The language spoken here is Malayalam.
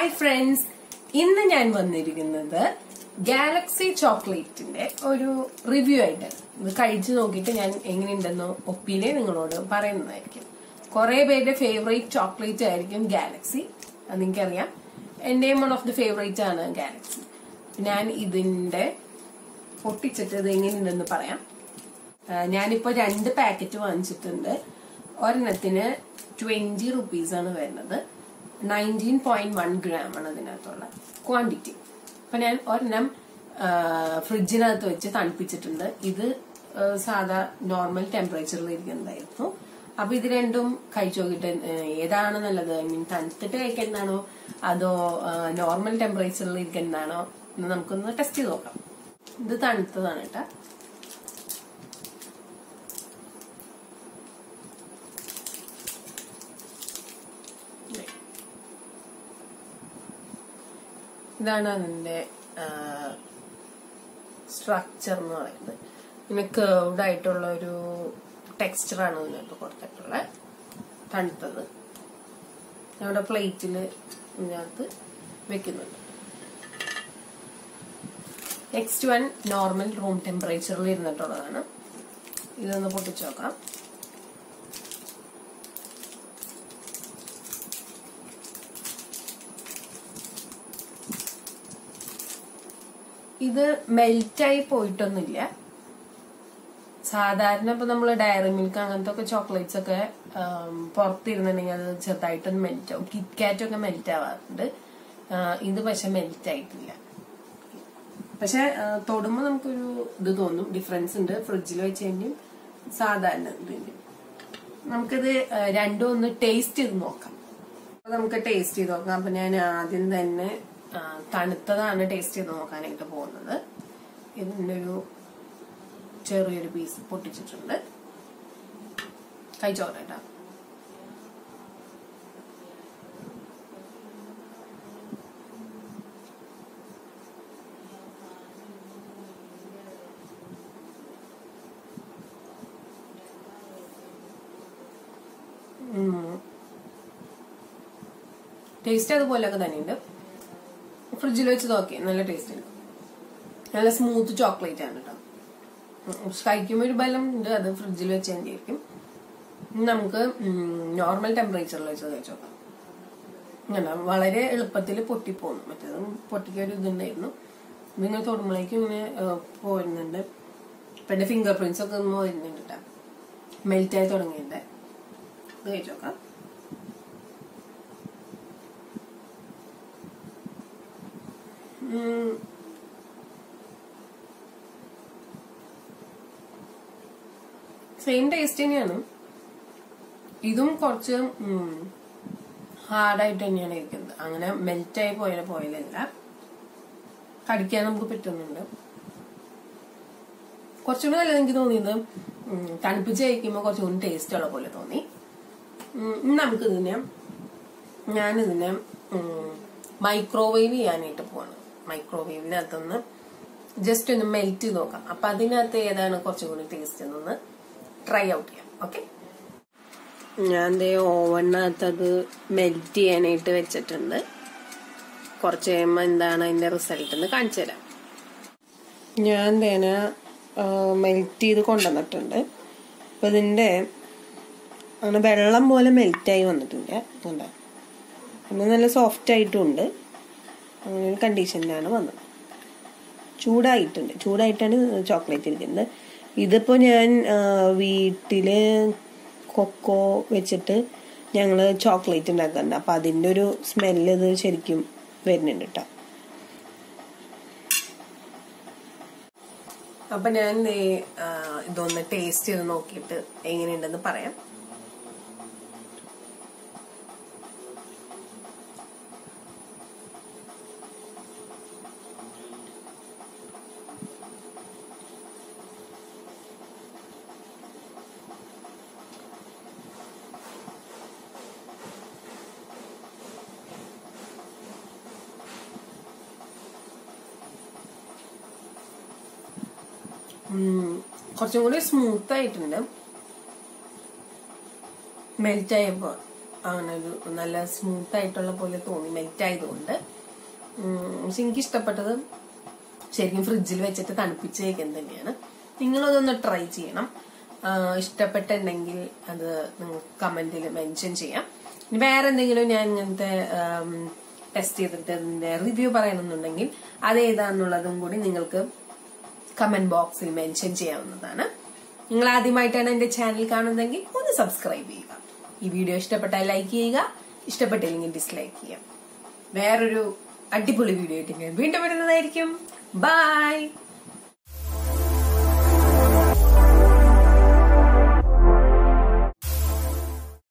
ഹായ് ഫ്രണ്ട്സ് ഇന്ന് ഞാൻ വന്നിരിക്കുന്നത് ഗാലക്സി ചോക്ലേറ്റിന്റെ ഒരു റിവ്യൂ ആയിട്ട് ഇത് കഴിച്ചു നോക്കിയിട്ട് ഞാൻ എങ്ങനെയുണ്ടെന്ന് ഒപ്പീനിയൻ നിങ്ങളോട് പറയുന്നതായിരിക്കും കുറെ പേരുടെ ഫേവറേറ്റ് ചോക്ലേറ്റ് ആയിരിക്കും ഗാലക്സി അത് നിങ്ങൾക്കറിയാം എന്റെയും വൺ ഓഫ് ദി ഫേവറേറ്റ് ആണ് ഗാലക്സി ഞാൻ ഇതിന്റെ പൊട്ടിച്ചിട്ട് ഇത് എങ്ങനെയുണ്ടെന്ന് പറയാം ആ, ഞാനിപ്പോ രണ്ട് പാക്കറ്റ് വാങ്ങിച്ചിട്ടുണ്ട് ഒരെണ്ണത്തിന് ട്വന്റി റുപ്പീസ് ആണ് വരുന്നത് നയൻറ്റീൻ പോയിന്റ് വൺ ഗ്രാം ആണ് അതിനകത്തുള്ള ക്വാണ്ടിറ്റി അപ്പൊ ഞാൻ ഒരെണ്ണം ആ, ഫ്രിഡ്ജിനകത്ത് വെച്ച് തണുപ്പിച്ചിട്ടുണ്ട് ഇത് ആ, സാധാ നോർമൽ ടെമ്പറേച്ചറിൽ ഇരിക്കുന്നതായിരുന്നു അപ്പൊ ഇത് രണ്ടും കഴിച്ചു നോക്കിയിട്ട് ഏ, ഏതാണ് നല്ലത് ഐ മീൻ തണുത്തിട്ട് കഴിക്കുന്നതാണോ അതോ നോർമൽ ടെമ്പറേച്ചറിൽ ഇരിക്കുന്നതാണോ എന്ന് നമുക്കൊന്ന് ടെസ്റ്റ് ചെയ്ത് നോക്കാം ഇത് തണുത്തതാണ് കേട്ടോ ഇതാണ് അതിന്റെ സ്ട്രക്ചർ എന്ന് പറയുന്നത് പിന്നെ കേർവ്ഡ് ആയിട്ടുള്ള ഒരു ടെക്സ്ചറാണ് ഇതിനകത്ത് കൊടുത്തിട്ടുള്ളത് തണുത്തത് നമ്മുടെ പ്ലേറ്റിൽ ഇതിനകത്ത് വെക്കുന്നുണ്ട് നെക്സ്റ്റ് വൺ നോർമൽ റൂം ടെമ്പറേച്ചറിൽ ഇരുന്നിട്ടുള്ളതാണ് ഇതൊന്ന് പൊട്ടിച്ചു നോക്കാം ഇത് മെൽറ്റായി പോയിട്ടൊന്നുമില്ല സാധാരണ ഇപ്പൊ നമ്മൾ ഡയറി മിൽക്ക് അങ്ങനത്തെ ഒക്കെ ചോക്ലേറ്റ്സ് ഒക്കെ ആം, പുറത്തിരുന്നുണ്ടെങ്കിൽ അത് ചെറുതായിട്ടൊന്ന് മെൽറ്റ് ആവും കിറ്റ് കാറ്റ് ഒക്കെ മെൽറ്റ് ആവാറുണ്ട് ആ, ഇത് പക്ഷെ മെൽറ്റ് ആയിട്ടില്ല പക്ഷെ ആ, തൊടുമ്പോ നമുക്കൊരു ഇത് തോന്നും ഡിഫറൻസ് ഉണ്ട് ഫ്രിഡ്ജിൽ വെച്ചതിന്റെയും സാധാരണ ഇതിന്റെയും നമുക്കിത് ആ, രണ്ടും ഒന്ന് ടേസ്റ്റ് ചെയ്ത് നോക്കാം അപ്പൊ നമുക്ക് ടേസ്റ്റ് ചെയ്ത് നോക്കാം അപ്പൊ ഞാൻ ആദ്യം തന്നെ ആ, തണുത്തതാണ് ടേസ്റ്റ് ചെയ്ത് നോക്കാനായിട്ട് പോകുന്നത് ഇതിന്റെ ഒരു ചെറിയൊരു പീസ് പൊട്ടിച്ചിട്ടുണ്ട് കഴിച്ചോട്ടെ കേട്ടോ ടേസ്റ്റ് അതുപോലെയൊക്കെ തന്നെയുണ്ട് ഫ്രിഡ്ജിൽ വെച്ച് നോക്കി നല്ല ടേസ്റ്റ് ഉണ്ട് നല്ല സ്മൂത്ത് ചോക്ലേറ്റ് ആണ് കേട്ടോ ഉം, കഴിക്കുമ്പോൾ ഒരു ബലം ഉണ്ട് അത് ഫ്രിഡ്ജിൽ വെച്ച് തന്നെയായിരിക്കും ഇനി നമുക്ക് നോർമൽ ടെമ്പറേച്ചറിൽ വെച്ച് കഴിച്ചു നോക്കാം ഇങ്ങനെ വളരെ എളുപ്പത്തിൽ പൊട്ടിപ്പോന്നു മറ്റേത് പൊട്ടിക്കൊരു ഇതുണ്ടായിരുന്നു നിങ്ങൾ തൊടുമ്പോഴേക്കും ഇങ്ങനെ ആ, പോരുന്നുണ്ട് ഇപ്പൊ എന്റെ ഫിംഗർ പ്രിന്റ്സ് ഒക്കെ ഒന്ന് വരുന്നുണ്ട് കേട്ടോ മെൽറ്റ് ആയി തുടങ്ങിയിട്ടുണ്ട് ഇത് കഴിച്ചു നോക്കാം ഉം. സെയിം ടേസ്റ്റ് തന്നെയാണ് ഇതും കുറച്ച് ഹാർഡായിട്ട് തന്നെയാണ് ഇരിക്കുന്നത് അങ്ങനെ മെൽറ്റായി പോയ പോയാലല്ല കടിക്കാൻ നമുക്ക് പറ്റുന്നുണ്ട് കുറച്ചുകൂടി നല്ലത് എനിക്ക് തോന്നിയത് ഉം, തണുപ്പിച്ച് കഴിക്കുമ്പോൾ കുറച്ചുകൂടി ടേസ്റ്റ് ഉള്ള പോലെ തോന്നി ഉം, ഇനി നമുക്കിതിനെ ഞാനിതിനെ മൈക്രോവേവ് ചെയ്യാനായിട്ട് പോവാണ് മൈക്രോവേവിനകത്തൊന്ന് ജസ്റ്റ് ഒന്ന് മെൽറ്റ് ചെയ്ത് നോക്കാം അപ്പൊ അതിനകത്ത് ഏതാണ് കുറച്ചും കൂടി ടേസ്റ്റ് എന്നൊന്ന് ട്രൈ ഔട്ട് ചെയ്യാം ഓക്കെ ഞാൻ ദേ ഓവണിനകത്ത് അത് മെൽറ്റ് ചെയ്യാനായിട്ട് വെച്ചിട്ടുണ്ട് കുറച്ച് കഴിയുമ്പോൾ എന്താണ് അതിന്റെ റിസൾട്ട് എന്ന് കാണിച്ചു തരാം ഞാൻ തേന മെൽറ്റ് ചെയ്ത് കൊണ്ടുവന്നിട്ടുണ്ട് അപ്പൊ ഇതിന്റെ അങ്ങനെ വെള്ളം പോലെ മെൽറ്റായി വന്നിട്ടില്ല കണ്ടോ പിന്നെ നല്ല സോഫ്റ്റ് ആയിട്ടുമുണ്ട് അങ്ങനെ ഒരു കണ്ടീഷനിലാണ് വന്നത് ചൂടായിട്ടുണ്ട് ചൂടായിട്ടാണ് ചോക്ലേറ്റ് ഇരിക്കുന്നത് ഇതിപ്പോൾ ഞാൻ ആ, വീട്ടില് കൊക്കോ വെച്ചിട്ട് ഞങ്ങൾ ചോക്ലേറ്റ് ഉണ്ടാക്കുന്നുണ്ട് അപ്പം അതിൻ്റെ ഒരു സ്മെല്ല് ഇത് ശരിക്കും വരുന്നുണ്ട് കേട്ടോ അപ്പം ഞാൻ ദേ, ആ, ഇതൊന്ന് ടേസ്റ്റ് ചെയ്ത് നോക്കിയിട്ട് എങ്ങനെയുണ്ടെന്ന് പറയാം ഉം, കുറച്ചും കൂടി സ്മൂത്ത് ആയിട്ടുണ്ട് മെൽറ്റ് ആയപ്പോ അങ്ങനെ ഒരു നല്ല സ്മൂത്ത് ആയിട്ടുള്ള പോലെ തോന്നി മെൽറ്റ് ആയതുകൊണ്ട് ഉം, പക്ഷെ എനിക്ക് ഇഷ്ടപ്പെട്ടത് ശരിക്കും ഫ്രിഡ്ജിൽ വെച്ചിട്ട് തണുപ്പിച്ച് കഴിക്കാൻ തന്നെയാണ് നിങ്ങളതൊന്ന് ട്രൈ ചെയ്യണം ആ, ഇഷ്ടപ്പെട്ടിട്ടുണ്ടെങ്കിൽ അത് നിങ്ങൾക്ക് കമന്റിൽ മെൻഷൻ ചെയ്യാം ഇനി വേറെ എന്തെങ്കിലും ഞാൻ ഇങ്ങനത്തെ ടെസ്റ്റ് ചെയ്തിട്ട് അതിന്റെ റിവ്യൂ പറയണമെന്നുണ്ടെങ്കിൽ അത് ഏതാന്നുള്ളതും കൂടി നിങ്ങൾക്ക് കമന്റ് ബോക്സിൽ മെൻഷൻ ചെയ്യാവുന്നതാണ് നിങ്ങൾ ആദ്യമായിട്ടാണ് എന്റെ ചാനൽ കാണുന്നതെങ്കിൽ ഒന്ന് സബ്സ്ക്രൈബ് ചെയ്യുക ഈ വീഡിയോ ഇഷ്ടപ്പെട്ടാൽ ലൈക്ക് ചെയ്യുക ഇഷ്ടപ്പെട്ടില്ലെങ്കിൽ ഡിസ്ലൈക്ക് ചെയ്യുക വേറൊരു അടിപൊളി വീഡിയോ ആയിട്ട് ഞാൻ വീണ്ടും വരുന്നതായിരിക്കും ബൈ